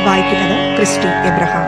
വായിക്കുന്നത് Christy Abraham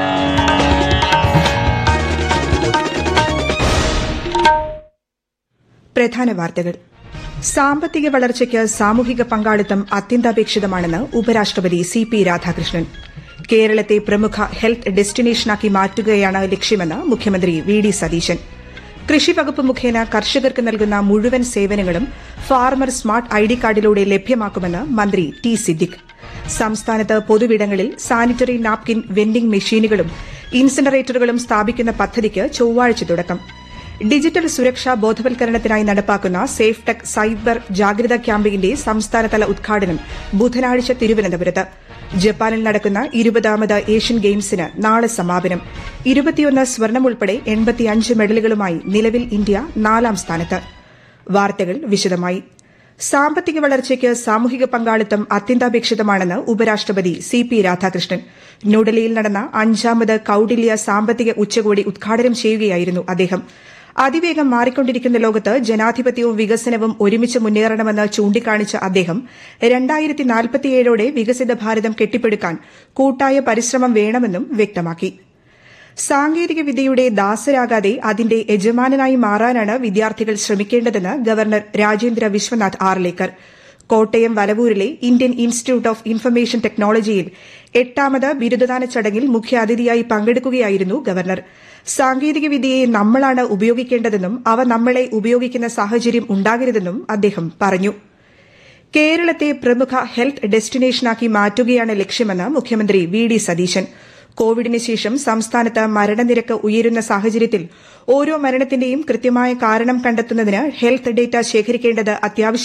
പ്രധാന വാർത്തകൾ സാമ്പത്തിക വളർച്ചയ്ക്ക് സാമൂഹിക പങ്കാളിത്തം അത്യന്താപേക്ഷിതമാണെന്ന് ഉപരാഷ്ട്രപതി സി പി രാധാകൃഷ്ണൻ കേരളത്തെ പ്രമുഖ ഹെൽത്ത് ഡെസ്റ്റിനേഷനാക്കി മാറ്റുകയാണ് ലക്ഷ്യമെന്ന് മുഖ്യമന്ത്രി വി ഡി സതീശൻ കൃഷി വകുപ്പ് മുഖേന കർഷകർക്ക് നൽകുന്ന മുഴുവൻ സേവനങ്ങളും ഫാർമർ സ്മാർട്ട് ഐഡി കാർഡിലൂടെ ലഭ്യമാക്കുമെന്ന് മന്ത്രി ടി സിദ്ദിഖ് സംസ്ഥാനത്ത് പൊതുവിടങ്ങളിൽ സാനിറ്ററി നാപ്കിൻ വെൻഡിംഗ് മെഷീനുകളും ഇൻസിനറേറ്ററുകളും സ്ഥാപിക്കുന്ന പദ്ധതിക്ക് ചൊവ്വാഴ്ച തുടക്കം ഡിജിറ്റൽ സുരക്ഷാ ബോധവൽക്കരണത്തിനായി നടപ്പാക്കുന്ന സേഫ് ടെക് സൈബർ ജാഗ്രതാ ക്യാമ്പയിന്റെ സംസ്ഥാനതല ഉദ്ഘാടനം ബുധനാഴ്ച തിരുവനന്തപുരത്ത് ജപ്പാനിൽ നടക്കുന്ന ഇരുപതാമത് ഏഷ്യൻ ഗെയിംസിന് നാളെ സമാപനം ഇരുപത്തിയൊന്ന് സ്വർണം ഉൾപ്പെടെ എൺപത്തിയഞ്ച് മെഡലുകളുമായി നിലവിൽ ഇന്ത്യ നാലാം സ്ഥാനത്ത് വാർത്തകൾ വിശദമായി സാമ്പത്തിക വളർച്ചയ്ക്ക് സാമൂഹിക പങ്കാളിത്തം അത്യന്താപേക്ഷിതമാണെന്ന് ഉപരാഷ്ട്രപതി സി പി രാധാകൃഷ്ണൻ ന്യൂഡൽഹിയിൽ നടന്ന അഞ്ചാമത് കൌടില്യ സാമ്പത്തിക ഉച്ചകോടി ഉദ്ഘാടനം ചെയ്യുകയായിരുന്നു അദ്ദേഹം അതിവേഗം മാറിക്കൊണ്ടിരിക്കുന്ന ലോകത്ത് ജനാധിപത്യവും വികസനവും ഒരുമിച്ച് മുന്നേറണമെന്ന് ചൂണ്ടിക്കാണിച്ച അദ്ദേഹം രണ്ടായിരത്തി നാൽപ്പത്തിയേഴോടെ വികസിത ഭാരതം കെട്ടിപ്പടുക്കാൻ കൂട്ടായ പരിശ്രമം വേണമെന്നും വ്യക്തമാക്കി സാങ്കേതിക വിദ്യയുടെ ദാസരാകാതെ അതിന്റെ യജമാനനായി മാറാനാണ് വിദ്യാർത്ഥികൾ ശ്രമിക്കേണ്ടതെന്ന് ഗവർണർ രാജേന്ദ്ര വിശ്വനാഥ് ആർലേക്കർ കോട്ടയം വലവൂരിലെ ഇന്ത്യൻ ഇൻസ്റ്റിറ്റ്യൂട്ട് ഓഫ് ഇൻഫർമേഷൻ ടെക്നോളജിയിൽ എട്ടാമത് ബിരുദദാന ചടങ്ങിൽ മുഖ്യാതിഥിയായി പങ്കെടുക്കുകയായിരുന്നു ഗവർണർ സാങ്കേതിക വിദ്യയെ നമ്മളാണ് ഉപയോഗിക്കേണ്ടതെന്നും അവ നമ്മളെ ഉപയോഗിക്കുന്ന സാഹചര്യം ഉണ്ടാകരുതെന്നും അദ്ദേഹം പറഞ്ഞു കേരളത്തെ പ്രമുഖ ഹെൽത്ത് ഡെസ്റ്റിനേഷനാക്കി മാറ്റുകയാണ് ലക്ഷ്യമെന്ന് മുഖ്യമന്ത്രി വി ഡി സതീശൻ കോവിഡിന് ശേഷം സംസ്ഥാനത്ത് മരണനിരക്ക് ഉയരുന്ന സാഹചര്യത്തിൽ ഓരോ മരണത്തിന്റെയും കൃത്യമായ കാരണം കണ്ടെത്തുന്നതിന് ഹെൽത്ത് ഡേറ്റ ശേഖരിക്കേണ്ടത് അത്യാവശ്യം